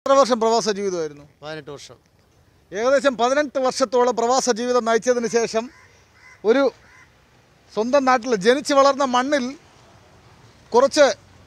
എത്ര വർഷം പ്രവാസ ജീവിതമായിരുന്നു പതിനെട്ട് വർഷം ഏകദേശം പതിനെട്ട് വർഷത്തോളം പ്രവാസ ജീവിതം നയിച്ചതിന് ശേഷം ഒരു സ്വന്തം നാട്ടിൽ ജനിച്ചു വളർന്ന മണ്ണിൽ കുറച്ച്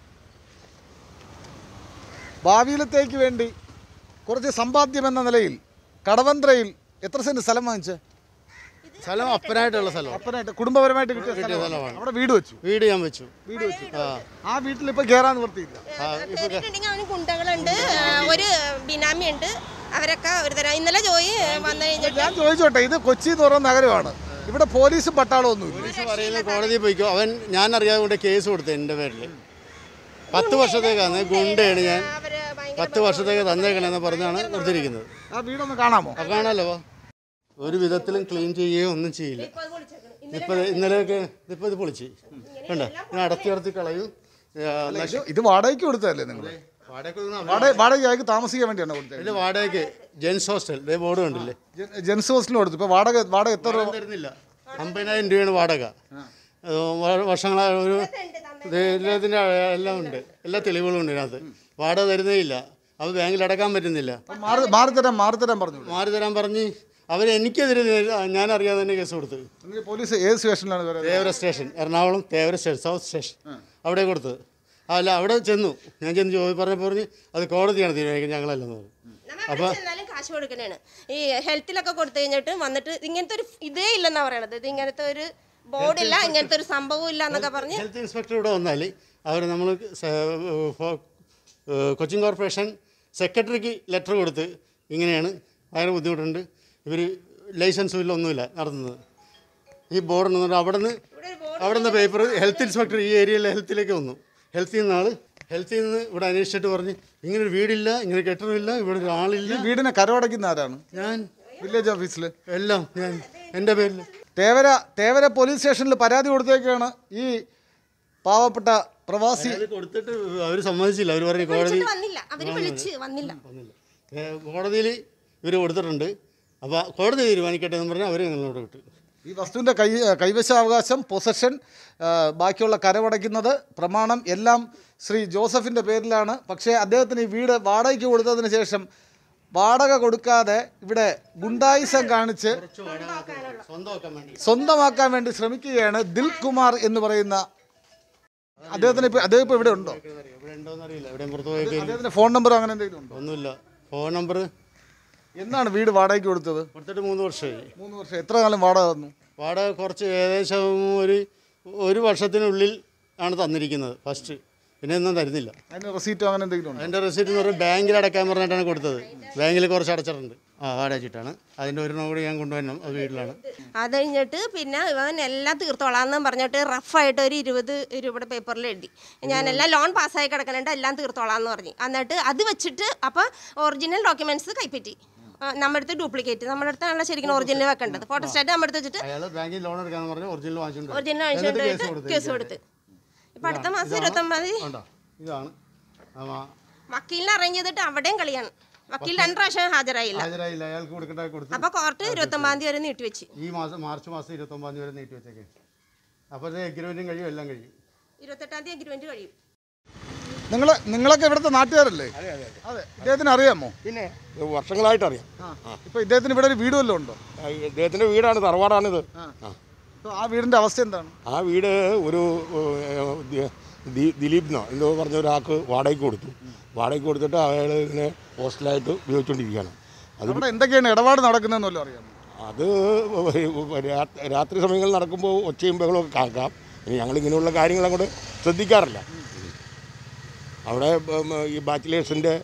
ഭാവിയിലത്തേക്ക് വേണ്ടി കുറച്ച് സമ്പാദ്യം എന്ന നിലയിൽ കടവന്ത്രയിൽ എത്ര സെന്റ് സ്ഥലം വാങ്ങിച്ച് സ്ഥലം അപ്പനായിട്ടുള്ള സ്ഥലം അപ്പനായിട്ട് കുടുംബപരമായിട്ട് കിട്ടിയ കിട്ടിയ സ്ഥലമാണ്. സ്ഥലമാണ്. അവിടെ വീട് വെച്ചു വീട് ഞാൻ വെച്ചു വീട് വെച്ചു ആ ആ വീട്ടിൽ ഇപ്പൊ കയറാൻ നിവർത്തിയില്ല ആ, ഇപ്പൊ കേട്ടിട്ടുണ്ടെങ്കിൽ അവന് ഗുണ്ടകളുണ്ട് ആ, ഒരു ബിനാമി ഉണ്ട് അവരൊക്കെ ഒരു തരം ഇന്നലെ ജോയി വന്നു കഴിഞ്ഞിട്ട് ഞാൻ ചോദിച്ചോട്ടെ ഇത് കൊച്ചി എന്ന് പറയുന്ന നഗരമാണ് ഇവിടെ പോലീസും പട്ടാളവും ഒന്നുമില്ല പോലീസ് പറയുന്നത് കോടതിയിൽ പോയിക്കോ അവൻ ഞാൻ അറിയാതെ കൊണ്ട് കേസ് കൊടുത്തു എൻ്റെ പേരിൽ പത്ത് വർഷത്തേക്കാണ് ഗുണ്ടയാണ് ഞാൻ അവര് ഭയങ്കര പത്ത് വർഷത്തേക്ക് തന്നേക്കണമെന്ന് പറഞ്ഞാണ് കൊടുത്തിരിക്കുന്നത് ആ വീടൊന്ന് കാണാമോ ആ കാണാമല്ലോ വാ. ഒരു വിധത്തിലും ക്ലീൻ ചെയ്യുകയോ ഒന്നും ചെയ്യില്ല ഇപ്പൊ അത് പൊളിച്ചേക്കണ്. ഇപ്പൊ ഇന്നലെയൊക്കെ ഇതിപ്പോ ഇത് പൊളിച്ച് കണ്ടോ ഞാൻ അടത്തി അടത്തി കളയും ആ, ഇത് ഇത് വാടകയ്ക്ക് കൊടുത്തതല്ലേ നിങ്ങൾ വാടകയ്ക്ക് ഒന്നും അവര് വാടക വാടകയ്ക്ക് താമസിക്കാൻ വേണ്ടിയാണ് കൊടുത്തത് ഇതിന്റെ വാടകയ്ക്ക് ജെൻസ് ഹോസ്റ്റൽ ഇതേ ബോർഡ് കണ്ടില്ലേ ജെ- ജെൻസ് ഹോസ്റ്റലിന് കൊടുത്തു ഇപ്പൊ വാടക വാടക എത്ര രൂപ വാടക തരുന്നില്ല അമ്പതിനായിരം രൂപയാണ് വാടക അത് വ- വർഷങ്ങളായ ഒരു ഇത് എല്ലാത്തിൻ്റെ എല്ലാം ഉണ്ട് എല്ലാ തെളിവുകളും ഉണ്ട് ഇതിനകത്ത് വാടക തരുന്നേ ഇല്ല അത് ബാങ്കിൽ അടക്കാൻ പറ്റുന്നില്ല മാറി മാറിത്തരാൻ മാറിത്തരാൻ പറഞ്ഞു മാറി തരാൻ പറഞ്ഞ് അവർ എനിക്കെതിരെ നേ- ഞാൻ അറിയാതെ തന്നെ കേസ് കൊടുത്തു എന്നിട്ട് പോലീസ് ഏത് സ്റ്റേഷനിലാണ് വരുന്നത് Thevara station Ernakulam Thevara station south station അവിടെ കൊടുത്തത് അല്ല അവിടെ ചെന്നു ഞാൻ ചെന്ന് ചോദി പറഞ്ഞപ്പോൾ പറഞ്ഞ് അത് കോടതിയാണ് തീരുമാനിക്കുന്നത് ഞങ്ങളല്ലെന്ന് പറഞ്ഞു നമ്മ അവിടെ ചെന്നാലും കാശ് കൊടുക്കണേണ് ഈ ഹെൽത്തിലൊക്കെ കൊടുത്തു കഴിഞ്ഞിട്ട് വന്നിട്ട് ഇങ്ങനത്തെ ഒരു ഇതേ ഇല്ലെന്നാ പറയണത് ഇത് ഇങ്ങനത്തെ ഒരു ബോർഡില്ല ഇങ്ങനത്തെ ഒരു സംഭവം ഇല്ല എന്നൊക്കെ പറഞ്ഞ് ഹെൽത്ത് ഇൻസ്പെക്ടർ ഇവിടെ വന്നാൽ അവർ നമ്മൾ കൊച്ചിൻ കോർപ്പറേഷൻ സെക്രട്ടറിക്ക് ലെറ്റർ കൊടുത്ത് ഇങ്ങനെയാണ് ഭയങ്കര ബുദ്ധിമുട്ടുണ്ട് ഇവർ ലൈസൻസും ഇല്ല ഒന്നുമില്ല നടത്തുന്നത് ഈ ബോർഡ് എന്ന് പറഞ്ഞാൽ അവിടെ നിന്ന് അവിടെ നിന്ന് പേപ്പർ ഹെൽത്ത് ഇൻസ്പെക്ടർ ഈ ഏരിയയിലെ ഹെൽത്തിലേക്ക് വന്നു ഹെൽത്തിൽ നിന്ന് ആൾ ഹെൽത്തിൽ നിന്ന് ഇവിടെ അന്വേഷിച്ചിട്ട് പറഞ്ഞ് ഇങ്ങനെ ഒരു വീടില്ല ഇങ്ങനെ ഒരു കെട്ടിടമില്ല ഇവിടെ ഒരു ആളില്ല വീടിനെ കരമടയ്ക്കുന്ന ആരാണ് ഞാൻ വില്ലേജ് ഓഫീസിൽ എല്ലാം ഞാൻ എൻ്റെ പേരിൽ തേവര തേവര പോലീസ് സ്റ്റേഷനിൽ പരാതി കൊടുത്തേക്കാണ് ഈ പാവപ്പെട്ട പ്രവാസി അത് കൊടുത്തിട്ട് അവർ സമ്മതിച്ചില്ല അവർ പറഞ്ഞു കോടതി വിളിച്ചിട്ട് വന്നില്ല അവര് വിളിച്ച് വന്നില്ല കോടതിയിൽ ഇവർ കൊടുത്തിട്ടുണ്ട് അപ്പോൾ കോടതി തീരുമാനിക്കട്ടെ എന്ന് പറഞ്ഞാൽ അവർ ഞങ്ങളോട് വിട്ടു ഈ വസ്തുവിൻ്റെ കൈ കൈവശാവകാശം പൊസഷൻ ആ, ബാക്കിയുള്ള കരമടയ്ക്കുന്നത് പ്രമാണം എല്ലാം ശ്രീ ജോസഫിൻ്റെ പേരിലാണ് പക്ഷേ അദ്ദേഹത്തിന് ഈ വീട് വാടകയ്ക്ക് കൊടുത്തതിന് ശേഷം വാടക കൊടുക്കാതെ ഇവിടെ ഗുണ്ടായിസം കാണിച്ച് സ്വന്തമാക്കാൻ വേണ്ടി സ്വന്തമാക്കാൻ വേണ്ടി ശ്രമിക്കുകയാണ് ദിൽ കുമാർ എന്ന് പറയുന്ന അദ്ദേഹത്തിന് ഇപ്പോൾ അദ്ദേഹം ഇപ്പോൾ ഇവിടെ ഉണ്ടോ ഇവിടെ ഉണ്ടോയെന്ന് അറിയില്ല എവിടെയും പുറത്ത് പോയി അദ്ദേഹത്തിൻ്റെ ഫോൺ നമ്പർ അങ്ങനെ എന്തെങ്കിലും ഉണ്ടോ ഒന്നുമില്ല ഫോൺ നമ്പർ എന്നാണ് വീട് വാടകയ്ക്ക് കൊടുത്തത് കൊടുത്തിട്ട് മൂന്ന് വർഷമായി മൂന്ന് വർഷം എത്ര കാലം വാടക തന്നു വാടക കുറച്ച് ഏകദേശം ഒരു ഒരു വർഷത്തിനുള്ളിൽ ആണ് തന്നിരിക്കുന്നത് ഫസ്റ്റ് പിന്നെ ഒന്നും തരുന്നില്ല അതിന് റെസീറ്റോ അങ്ങനെ എന്തെങ്കിലും ഉണ്ടോ അതിൻ്റെ റെസിപ്റ്റ് എന്ന് പറഞ്ഞാൽ ബാങ്കിൽ അടക്കാൻ പറഞ്ഞിട്ടാണ് കൊടുത്തത് ബാങ്കിൽ കുറച്ച് അടച്ചിട്ടുണ്ട് ആ അടച്ചിട്ടാണ് അതിൻ്റെ ഒരെണ്ണം കൂടി ഞാൻ കൊണ്ടുവരണം അത് വീട്ടിലാണ് അത് കഴിഞ്ഞിട്ട് പിന്നെ ഇവൻ എല്ലാം തീർത്തോളാന്ന് പറഞ്ഞിട്ട് റഫായിട്ട് ഒരു ഇരുപത് രൂപയുടെ പേപ്പറിൽ എഴുതി ഞാനെല്ലാം ലോൺ പാസ്സായി കിടക്കണുണ്ട് എല്ലാം തീർത്തോളാന്ന് പറഞ്ഞു എന്നിട്ട് അത് വെച്ചിട്ട് അപ്പോൾ ഒറിജിനൽ ഡോക്യുമെന്റ്സ് കൈപ്പറ്റി ആ, നമ്മുടെ അടുത്ത് ഡ്യൂപ്ലിക്കേറ്റ് നമ്മുടെ അടുത്താണ് ശരിക്കും ഒറിജിനൽ വെക്കേണ്ടത് ഫോട്ടോസ്റ്റാറ്റ് നമ്മുടെ അടുത്ത് വെച്ചിട്ട് അയാൾ ബാങ്കിൽ ലോൺ എടുക്കാന്ന് പറഞ്ഞ് ഒറിജിനൽ വാങ്ങിച്ചിട്ടുണ്ട് ഒറിജിനൽ വാങ്ങിച്ചിട്ട് കേസ് കൊടുത്ത് ഇപ്പം അടുത്ത മാസം ഇരുപത്തൊമ്പത് തീയതി ഉണ്ടോ ഇതാണ് ആ വക്കീലിനെ അറേഞ്ച് ചെയ്തിട്ട് അവിടെയും കളിയാണ് വക്കീൽ രണ്ട് പ്രാവശ്യം ഹാജരായില്ല ഹാജരായില്ല അയാൾക്ക് കൊടുക്കേണ്ട കൊടുത്ത് അപ്പോൾ കോർട്ട് ഇരുപത്തൊമ്പതാം തീയതി വരെ നീട്ടിവെച്ച് ഈ മാസം മാർച്ച് മാസം ഇരുപത്തൊമ്പതാം തീയതി വരെ നീട്ടി വെച്ചേക്കെ അപ്പോൾ ഇത് എഗ്രിമെൻറ്റും കഴിയും എല്ലാം കഴിയും ഇരുപത്തെട്ടാം തീയതി അഗ്രിമെന്റ് കഴിയും നിങ്ങൾ നിങ്ങളൊക്കെ ഇവിടുത്തെ നാട്ടുകാരല്ലേ അതെ ഇദ്ദേഹത്തിന് അറിയാമോ പിന്നെ ഇത് വർഷങ്ങളായിട്ട് അറിയാം ഇപ്പൊ ഇദ്ദേഹത്തിന് ഇവിടെ ഒരു വീട് വല്ലതും ഉണ്ടോ ആ, ഇദ്ദേഹത്തിൻ്റെ വീടാണ് തറവാടാണിത് ആ. ഇപ്പൊ ആ വീടിന്റെ അവസ്ഥ എന്താണ് ആ വീട് ഒരു ഏഹ്, ദി- ദി- ദിലീപ്നോ എന്തോ പറഞ്ഞ ഒരാൾക്ക് വാടകയ്ക്ക് കൊടുത്തു വാടകയ്ക്ക് കൊടുത്തിട്ട് അയാൾ ഇങ്ങനെ ഹോസ്റ്റലായിട്ട് ഉപയോഗിച്ചുകൊണ്ടിരിക്കുകയാണ് അത് അവിടെ എന്തൊക്കെയാണ് ഇടപാട് നടക്കുന്നതെന്ന് വല്ലതും അറിയാമോ അത് രാ- രാത്രി സമയങ്ങളിൽ നടക്കുമ്പോൾ ഒച്ചയും ബഹളമൊക്കെ കേൾക്കാം ഇനി ഞങ്ങൾ ഇങ്ങനെയുള്ള കാര്യങ്ങൾ അങ്ങോട്ട് ശ്രദ്ധിക്കാറില്ല അവിടെ ഉം, ഈ ബാച്ചിലേഴ്സിൻ്റെ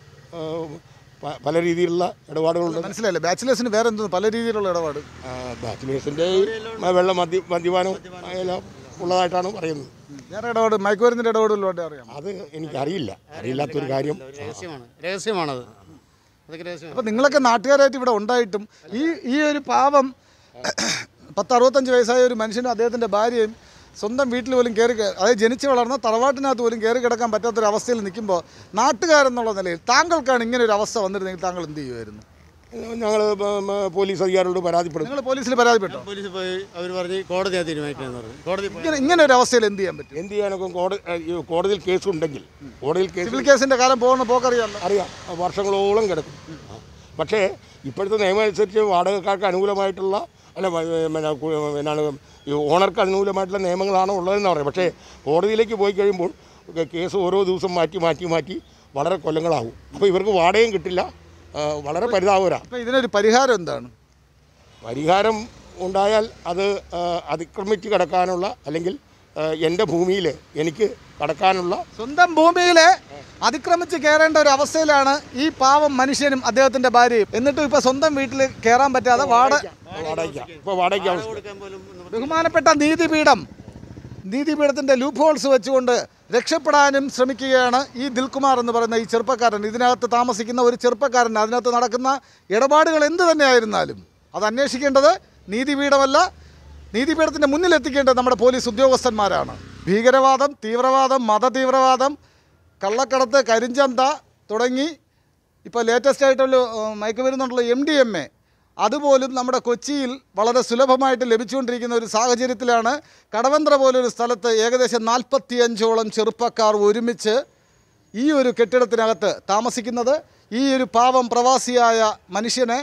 പല രീതിയിലുള്ള ഇടപാടുകളുണ്ട് മനസ്സിലായില്ലേ ബാച്ചിലേഴ്സിന് വേറെ എന്തോ പല രീതിയിലുള്ള ഇടപാട് ബാച്ചിലേഴ്സിൻ്റെ വെള്ള മദ്യ മദ്യപാനം എല്ലാം ഉള്ളതായിട്ടാണ് പറയുന്നത് വേറെ ഇടപാട് മയക്കുമരുന്നിന്റെ ഇടപാട് വല്ലതും അറിയാം അത് എനിക്കറിയില്ല അറിയില്ലാത്തൊരു കാര്യം രഹസ്യമാണ് രഹസ്യമാണത് അതൊക്കെ രഹസ്യമാണ് അപ്പോൾ നിങ്ങളൊക്കെ നാട്ടുകാരായിട്ട് ഇവിടെ ഉണ്ടായിട്ടും ഈ ഈ ഒരു പാവം പത്ത് അറുപത്തഞ്ച് വയസ്സായ ഒരു മനുഷ്യനും അദ്ദേഹത്തിൻ്റെ ഭാര്യയും സ്വന്തം വീട്ടിൽ പോലും കയറി ക- അതായത് ജനിച്ച് വളർന്ന തറവാട്ടിനകത്ത് പോലും കയറി കിടക്കാൻ പറ്റാത്തൊരു അവസ്ഥയിൽ നിൽക്കുമ്പോൾ നാട്ടുകാരെന്നുള്ള നിലയിൽ താങ്കൾക്കാണ് ഇങ്ങനെ ഒരു അവസ്ഥ വന്നിരുന്നെങ്കിൽ താങ്കൾ എന്ത് ചെയ്യുമായിരുന്നു ഞങ്ങൾ പോലീസ് അധികാരികളോട് പരാതിപ്പെടും നിങ്ങൾ പോലീസിൽ പരാതിപ്പെട്ടോ പോലീസ് പോയി അവർ പറഞ്ഞ് കോടതിയാണ് തീരുമാനിക്കണമെന്ന് പറഞ്ഞു കോടതി പോയി ഇങ്ങനെ ഇങ്ങനെ ഒരു അവസ്ഥയിൽ എന്ത് ചെയ്യാൻ പറ്റും എന്ത് ചെയ്യാനൊക്കെ കോടതി ഈ കോടതിയിൽ കേസ് ഉണ്ടെങ്കിൽ കോടതിയിൽ കേസ് സിവിൽ കേസിന്റെ കാലം പോകുന്ന പോക്കറിയാമല്ലോ അറിയാം വർഷങ്ങളോളം കിടക്കും പക്ഷേ ഇപ്പോഴത്തെ നിയമം അനുസരിച്ച് വാടകക്കാർക്ക് അനുകൂലമായിട്ടുള്ള അല്ല വ- പിന്നെ കു- എന്നാണ് ഈ ഓണർക്ക് അനുകൂലമായിട്ടുള്ള നിയമങ്ങളാണ് ഉള്ളതെന്ന് പറയാം പക്ഷേ കോടതിയിലേക്ക് പോയി കഴിയുമ്പോൾ ഒക്കെ കേസ് ഓരോ ദിവസം മാറ്റി മാറ്റി മാറ്റി വളരെ കൊല്ലങ്ങളാകും അപ്പോൾ ഇവർക്ക് വാടകയും കിട്ടില്ല ആ, വളരെ പരിതാപകരാണ് അപ്പം ഇതിനൊരു പരിഹാരം എന്താണ് പരിഹാരം ഉണ്ടായാൽ അത് ആ, അതിക്രമിച്ച് കിടക്കാനുള്ള അല്ലെങ്കിൽ ആ, എൻ്റെ ഭൂമിയിൽ എനിക്ക് കടക്കാനുള്ള സ്വന്തം ഭൂമിയിൽ അതിക്രമിച്ച് കയറേണ്ട ഒരു അവസ്ഥയിലാണ് ഈ പാവം മനുഷ്യനും അദ്ദേഹത്തിന്റെ ഭാര്യയും എന്നിട്ടും ഇപ്പൊ സ്വന്തം വീട്ടിൽ കയറാൻ പറ്റാതെ വാട വാടകയ്ക്ക ഇപ്പോൾ വാടകയ്ക്ക് അവസ്ഥ കൊടുക്കാൻ പോലും നിവൃത്തി- ബഹുമാനപ്പെട്ട നീതിപീഠം നീതിപീഠത്തിന്റെ ലൂപ്പ് ഹോൾസ് വെച്ചുകൊണ്ട് രക്ഷപ്പെടാനും ശ്രമിക്കുകയാണ് ഈ ദിൽകുമാർ എന്ന് പറയുന്ന ഈ ചെറുപ്പക്കാരൻ ഇതിനകത്ത് താമസിക്കുന്ന ഒരു ചെറുപ്പക്കാരൻ അതിനകത്ത് നടക്കുന്ന ഇടപാടുകൾ എന്ത് തന്നെയായിരുന്നാലും അത് അന്വേഷിക്കേണ്ടത് നീതിപീഠമല്ല നീതിപീഠത്തിന്റെ മുന്നിൽ എത്തിക്കേണ്ടത് നമ്മുടെ പോലീസ് ഉദ്യോഗസ്ഥന്മാരാണ് ഭീകരവാദം തീവ്രവാദം മതതീവ്രവാദം കള്ളക്കടത്ത് കരിഞ്ചന്ത തുടങ്ങി ഇപ്പോൾ ലേറ്റസ്റ്റ് ആയിട്ടുള്ള ഏഹ്, മയക്കുമരുന്നുണ്ടല്ലോ എം ഡി എം എ അതുപോലും നമ്മുടെ കൊച്ചിയിൽ വളരെ സുലഭമായിട്ട് ലഭിച്ചുകൊണ്ടിരിക്കുന്ന ഒരു സാഹചര്യത്തിലാണ് കടവന്ത്ര പോലൊരു സ്ഥലത്ത് ഏകദേശം നാൽപ്പത്തിയഞ്ചോളം ചെറുപ്പക്കാർ ഒരുമിച്ച് ഈ ഒരു കെട്ടിടത്തിനകത്ത് താമസിക്കുന്നത് ഈ ഒരു പാവം പ്രവാസിയായ മനുഷ്യനെ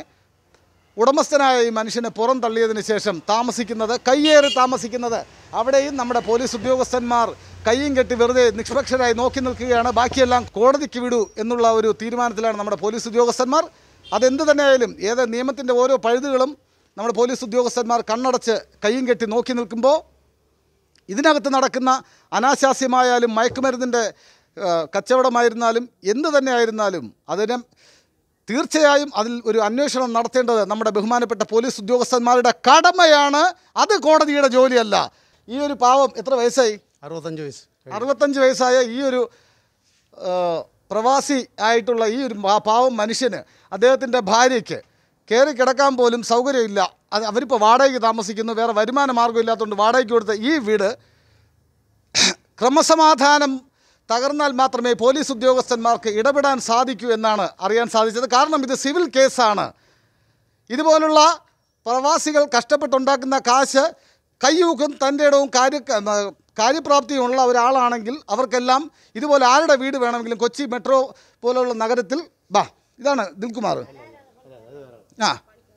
ഉടമസ്ഥനായ ഈ മനുഷ്യനെ പുറം തള്ളിയതിന് ശേഷം താമസിക്കുന്നത് കയ്യേറി താമസിക്കുന്നത് അവിടെയും നമ്മുടെ പോലീസ് ഉദ്യോഗസ്ഥന്മാർ കയ്യും കെട്ടി വെറുതെ നിഷ്പക്ഷരായി നോക്കി നിൽക്കുകയാണ് ബാക്കിയെല്ലാം കോടതിക്ക് വിടൂ എന്നുള്ള ഒരു തീരുമാനത്തിലാണ് നമ്മുടെ പോലീസ് ഉദ്യോഗസ്ഥന്മാർ അതെന്ത് തന്നെയായാലും ഏത് നിയമത്തിൻ്റെ ഓരോ പഴുതുകളും നമ്മുടെ പോലീസ് ഉദ്യോഗസ്ഥന്മാർ കണ്ണടച്ച് കയ്യും കെട്ടി നോക്കി നിൽക്കുമ്പോൾ ഇതിനകത്ത് നടക്കുന്ന അനാശാസ്യമായാലും മയക്കുമരുന്നിൻ്റെ ആ, കച്ചവടമായിരുന്നാലും എന്ത് തന്നെ ആയിരുന്നാലും അതിന് തീർച്ചയായും അതിൽ ഒരു അന്വേഷണം നടത്തേണ്ടത് നമ്മുടെ ബഹുമാനപ്പെട്ട പോലീസ് ഉദ്യോഗസ്ഥന്മാരുടെ കടമയാണ് അത് കോടതിയുടെ ജോലിയല്ല ഈ ഒരു പാവം എത്ര വയസ്സായി അറുപത്തഞ്ച് വയസ്സ് അറുപത്തഞ്ച് വയസ്സായ ഈ ഒരു ആ, പ്രവാസി ആയിട്ടുള്ള ഈ ഒരു പാ- പാവം മനുഷ്യന് അദ്ദേഹത്തിൻ്റെ ഭാര്യയ്ക്ക് കയറി കിടക്കാൻ പോലും സൗകര്യമില്ല അത് അവരിപ്പോൾ വാടകയ്ക്ക് താമസിക്കുന്നു വേറെ വരുമാന മാർഗ്ഗം ഇല്ലാത്തതുകൊണ്ട് വാടകയ്ക്ക് കൊടുത്ത ഈ വീട് ക്രമസമാധാനം തകർന്നാൽ മാത്രമേ പോലീസ് ഉദ്യോഗസ്ഥന്മാർക്ക് ഇടപെടാൻ സാധിക്കൂ എന്നാണ് അറിയാൻ സാധിച്ചത് കാരണം ഇത് സിവിൽ കേസാണ് ഇതുപോലുള്ള പ്രവാസികൾ കഷ്ടപ്പെട്ടുണ്ടാക്കുന്ന കാശ് കയ്യൂക്കും തൻ്റെ ഇടവും കാര്യ കാര്യപ്രാപ്തിയുള്ള ഒരാളാണെങ്കിൽ അവർക്കെല്ലാം ഇതുപോലെ ആരുടെ വീട് വേണമെങ്കിലും കൊച്ചി മെട്രോ പോലുള്ള നഗരത്തിൽ ബാ ഇതാണ് ദിൽകുമാർ ആ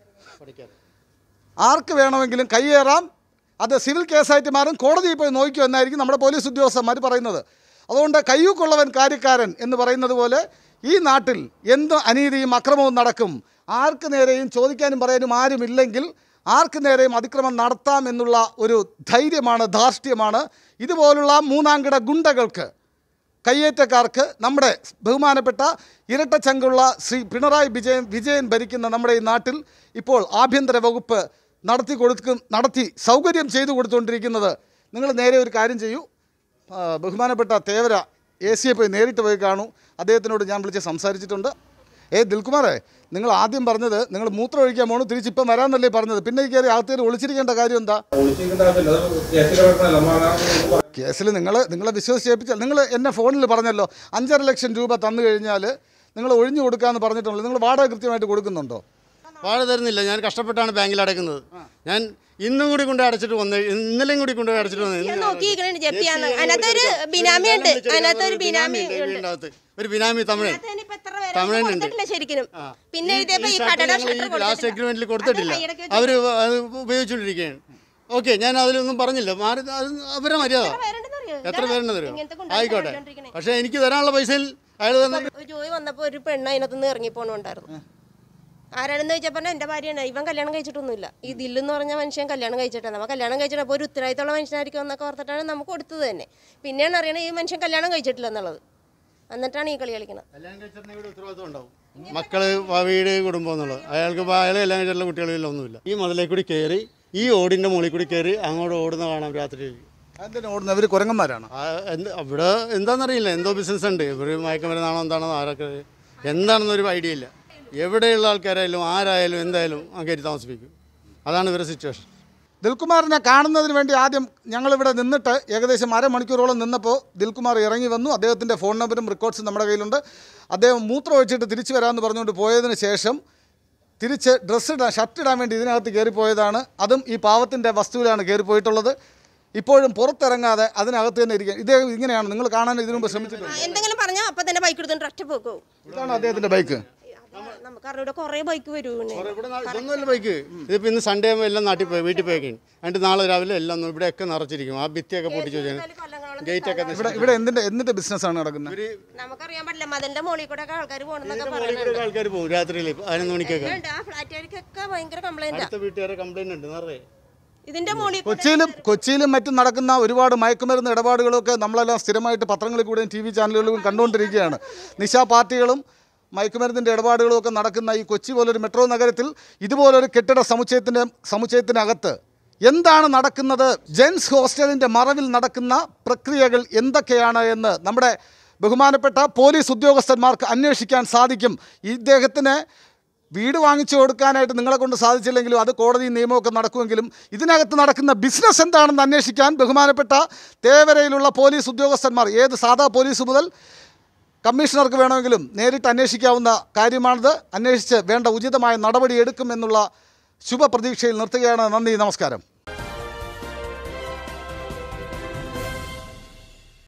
ആർക്ക് വേണമെങ്കിലും കയ്യേറാം അത് സിവിൽ കേസായിട്ട് മാറും കോടതിയിൽ പോയി നോക്കിയോ എന്നായിരിക്കും നമ്മുടെ പോലീസ് ഉദ്യോഗസ്ഥന്മാർ പറയുന്നത് അതുകൊണ്ട് കയ്യൂക്കുള്ളവൻ കാര്യക്കാരൻ എന്ന് പറയുന്നത് പോലെ ഈ നാട്ടിൽ എന്ത് അനീതിയും അക്രമവും നടക്കും ആർക്ക് നേരെയും ചോദിക്കാനും പറയാനും ആരുമില്ലെങ്കിൽ ആർക്ക് നേരെയും അതിക്രമം നടത്താം എന്നുള്ള ഒരു ധൈര്യമാണ് ധാർഷ്ട്യമാണ് ഇതുപോലുള്ള മൂന്നാംകിട ഗുണ്ടകൾക്ക് കയ്യേറ്റക്കാർക്ക് നമ്മുടെ ബഹുമാനപ്പെട്ട ഇരട്ടച്ചങ്കുള്ള ശ്രീ പിണറായി വിജയൻ വിജയൻ ഭരിക്കുന്ന നമ്മുടെ ഈ നാട്ടിൽ ഇപ്പോൾ ആഭ്യന്തര വകുപ്പ് നടത്തി കൊടുക്കും നടത്തി സൗകര്യം ചെയ്തു കൊടുത്തുകൊണ്ടിരിക്കുന്നത് നിങ്ങൾ നേരെ ഒരു കാര്യം ചെയ്യൂ ആ, ബഹുമാനപ്പെട്ട തേവര എ സിയെ പോയി നേരിട്ട് പോയി കാണൂ അദ്ദേഹത്തിനോട് ഞാൻ വിളിച്ച് സംസാരിച്ചിട്ടുണ്ട് ഏ ദിൽകുമാറേ നിങ്ങൾ ആദ്യം പറഞ്ഞത് നിങ്ങൾ മൂത്രം ഒഴിക്കാൻ പോണു തിരിച്ചിപ്പം വരാമെന്നല്ലേ പറഞ്ഞത് പിന്നെ ഈ കയറി അകത്തേറി ഒളിച്ചിരിക്കേണ്ട കാര്യം എന്താ ഒളിച്ചിരിക്കേണ്ട ആവശ്യമില്ല അത് കേസിൽ കിടക്കണല്ലോ നമ്മൾ കേസിൽ നിങ്ങൾ നിങ്ങളെ വിശ്വസിച്ചേൽപ്പിച്ചാൽ നിങ്ങൾ എന്നെ ഫോണിൽ പറഞ്ഞല്ലോ അഞ്ചര ലക്ഷം രൂപ തന്നു കഴിഞ്ഞാൽ നിങ്ങൾ ഒഴിഞ്ഞു കൊടുക്കാമെന്ന് പറഞ്ഞിട്ടുള്ളൂ നിങ്ങൾ വാടക കൃത്യമായിട്ട് കൊടുക്കുന്നുണ്ടോ വാഴ തരുന്നില്ല ഞാൻ കഷ്ടപ്പെട്ടാണ് ബാങ്കിൽ അടയ്ക്കുന്നത് ഞാൻ ഇന്നും കൂടി കൊണ്ട് അടച്ചിട്ട് വന്ന് ഇന്നലെയും കൂടി കൊണ്ട് അടച്ചിട്ട് വന്നത് ഞാൻ നോക്കിയിരിക്കണേ ജപ്തിയാന്ന് അതിനകത്തൊരു ബിനാമി ഉണ്ട് അതിനകത്തൊരു ബിനാമി ഉണ്ട് ഇതിൻ്റെ അകത്ത് ഒരു ബിനാമി തമിഴൻ അതിനിപ്പോ എത്ര പേരെ തമിഴനുണ്ട്. കൊടുത്തിട്ടില്ല ശരിക്കും പിന്നെ എഴുതിയപ്പോ ഈ കടയുടെ ഷട്ടർ ലാസ്റ്റ് അഗ്രിമെന്റിൽ കൊടുത്തിട്ടില്ല അത് കൈയടക്കി അവർ അത് ഉപയോഗിച്ചുകൊണ്ടിരിക്കുകയാണ് ഓക്കെ ഞാൻ അതിലൊന്നും പറഞ്ഞില്ല മാറി അത് അവരെ മര്യാദ പേരുണ്ടെന്നറിയോ? എത്ര ഇതാണ് പേരുണ്ടെന്ന് അറിയോ ഇങ്ങനത്തെ കൊണ്ടുപോയി ആയിക്കോട്ടെ കൊണ്ടുകൊണ്ടിരിക്കണേ. പക്ഷേ എനിക്ക് തരാനുള്ള പൈസയിൽ അയാൾ തന്നെ ഒരു ജോലി വന്നപ്പോ ഒരു പെണ്ണ് അതിനകത്തുനിന്ന് ഇറങ്ങിപ്പോണുണ്ടായിരുന്നു ആരാണെന്ന് ചോദിച്ചപ്പോൾ എൻ്റെ ഭാര്യയാണ് ഇവൻ കല്യാണം കഴിച്ചിട്ടൊന്നുമില്ല ഈ ദില്ലെന്ന് പറഞ്ഞ മനുഷ്യൻ കല്യാണം കഴിച്ചിട്ടാണ് നമ്മൾ കല്യാണം കഴിച്ചിട്ട് അപ്പോൾ ഒരു ഉത്തരവാദിത്തമുള്ള മനുഷ്യനായിരിക്കും എന്നൊക്കെ ഓർത്തിട്ടാണ് നമുക്ക് കൊടുത്തത് തന്നെ പിന്നെയാണ് അറിയണത് ഈ മനുഷ്യൻ കല്യാണം കഴിച്ചിട്ടില്ല എന്നുള്ളത് എന്നിട്ടാണ് ഈ കളി കളിക്കുന്നത് കല്യാണം കഴിച്ചിട്ടുണ്ടെങ്കിൽ ഇവിടെ ഉത്തരവാദിത്വം ഉണ്ടാവും മക്കള് വ- വീട് കുടുംബം എന്നുള്ളത് അയാൾക്ക് ഇപ്പം അയാൾ കല്യാണം കഴിച്ചിട്ടുള്ള കുട്ടികളിൽ ഒന്നുമില്ല ഈ മതിലേ കൂടി കയറി ഈ ഓടിൻ്റെ മുകളിൽ കൂടി കയറി അങ്ങോട്ട് ഓടുന്ന കാണാം രാത്രി എന്തിനാ ഓടുന്നത് അവർ കുരങ്ങന്മാരാണ് ആ, എന്ത് ഇവിടെ എന്താണെന്നറിയില്ല എന്തോ ബിസിനസ് ഉണ്ട് ഇവർ മയക്കുമരുന്നാണോ എന്താണോ ആരൊക്കെ എന്താണെന്നൊരു ഐഡിയ ഇല്ല എവിടെയുള്ള ആൾക്കാരായാലും ആരായാലും എന്തായാലും ആ കയറ്റി താമസിപ്പിക്കും അതാണ് ഇവരുടെ സിറ്റുവേഷൻ ദിൽകുമാറിനെ കാണുന്നതിന് വേണ്ടി ആദ്യം ഞങ്ങളിവിടെ നിന്നിട്ട് ഏകദേശം അരമണിക്കൂറോളം നിന്നപ്പോൾ ദിൽകുമാർ ഇറങ്ങി വന്നു അദ്ദേഹത്തിൻ്റെ ഫോൺ നമ്പറും റെക്കോർഡ്സും നമ്മുടെ കയ്യിലുണ്ട് അദ്ദേഹം മൂത്രം ഒഴിച്ചിട്ട് തിരിച്ചു വരാമെന്ന് പറഞ്ഞുകൊണ്ട് പോയതിന് ശേഷം തിരിച്ച് ഡ്രസ്സ് ഇടാൻ ഷർട്ട് ഇടാൻ വേണ്ടി ഇതിനകത്ത് കയറിപ്പോയതാണ് അതും ഈ പാവത്തിൻ്റെ വസ്തുവിലാണ് കയറിപ്പോയിട്ടുള്ളത് ഇപ്പോഴും പുറത്തിറങ്ങാതെ അതിനകത്ത് തന്നെ ഇരിക്കുക ഇദ്ദേഹം ഇങ്ങനെയാണ് നിങ്ങൾ കാണാൻ ഇതിനു മുമ്പ് ശ്രമിച്ചിട്ടുണ്ട് ആ, എന്തെങ്കിലും പറഞ്ഞാൽ അപ്പം തന്നെ ബൈക്ക് എടുത്തിട്ട് ഒറ്റ പോക്കോ ഇതാണ് അദ്ദേഹത്തിൻ്റെ ബൈക്ക് നമുക്ക് അറിവിടെ കുറേ ബൈക്ക് വരൂ ഇവിടെ നാ- ഇതൊന്നുമല്ല ബൈക്ക് ഇതിപ്പോൾ ഇന്ന് സൺഡേ ആകുമ്പോൾ എല്ലാം നാട്ടിൽ പോയി വീട്ടിൽ പോയി എന്നിട്ട് നാളെ രാവിലെ എല്ലാം ഒന്ന് ഇവിടെയൊക്കെ നിറച്ചിരിക്കും ആ ഭിത്തിയൊക്കെ പൊട്ടിച്ച് വെച്ചാൽ ഗേറ്റൊക്കെ ഇവിടെ ഇവിടെ എന്തിൻ്റെ എന്തിൻ്റെ ബിസിനസ്സാണ് നടക്കുന്നത് നമുക്കറിയാൻ പറ്റില്ല മതിന്റെ മുകളിൽ കൂടെ ഒക്കെ ആൾക്കാർ പോകണമെന്നൊക്കെ മുകളിൽ പറയുന്നുണ്ട് കൂടെ ആൾക്കാർ പോകും രാത്രിയിൽ പതിനൊന്ന് മണിക്കൊക്കെ ഉണ്ട്, ആ ഫ്ലാറ്റുകാർക്കൊക്കെ ഭയങ്കര കംപ്ലൈന്റാ അടുത്ത വീട്ടുകാരെ കംപ്ലൈന്റ് ഉണ്ട് നിറയെ ഇതിന്റെ മുകളിൽ കൂടെ കൊച്ചിയിലും കൊച്ചിയിലും മറ്റും നടക്കുന്ന ഒരുപാട് മയക്കുമരുന്ന് ഇടപാടുകളൊക്കെ നമ്മളെല്ലാം സ്ഥിരമായിട്ട് പത്രങ്ങളിൽ കൂടെയും ടി വി ചാനലുകളിലും കണ്ടുകൊണ്ടിരിക്കുകയാണ് നിശാ പാർട്ടികളും മയക്കുമരുന്നിൻ്റെ ഇടപാടുകളും ഒക്കെ നടക്കുന്ന ഈ കൊച്ചി പോലൊരു മെട്രോ നഗരത്തിൽ ഇതുപോലൊരു കെട്ടിട സമുച്ചയത്തിൻ്റെ സമുച്ചയത്തിനകത്ത് എന്താണ് നടക്കുന്നത് ജെൻസ് ഹോസ്റ്റലിൻ്റെ മറവിൽ നടക്കുന്ന പ്രക്രിയകൾ എന്തൊക്കെയാണ് എന്ന് നമ്മുടെ ബഹുമാനപ്പെട്ട പോലീസ് ഉദ്യോഗസ്ഥന്മാർക്ക് അന്വേഷിക്കാൻ സാധിക്കും ഇദ്ദേഹത്തിന് വീട് വാങ്ങിച്ചു കൊടുക്കാനായിട്ട് നിങ്ങളെ കൊണ്ട് സാധിച്ചില്ലെങ്കിലും അത് കോടതി നിയമമൊക്കെ നടക്കുമെങ്കിലും ഇതിനകത്ത് നടക്കുന്ന ബിസിനസ് എന്താണെന്ന് അന്വേഷിക്കാൻ ബഹുമാനപ്പെട്ട തേവരയിലുള്ള പോലീസ് ഉദ്യോഗസ്ഥന്മാർ ഏത് സാധാ പോലീസ് മുതൽ കമ്മീഷണർക്ക് വേണമെങ്കിലും നേരിട്ട് അന്വേഷിക്കാവുന്ന കാര്യമാണിത് അന്വേഷിച്ച് വേണ്ട ഉചിതമായ നടപടി എടുക്കുമെന്നുള്ള ശുഭപ്രതീക്ഷയിൽ നിർത്തുകയാണ് നന്ദി നമസ്കാരം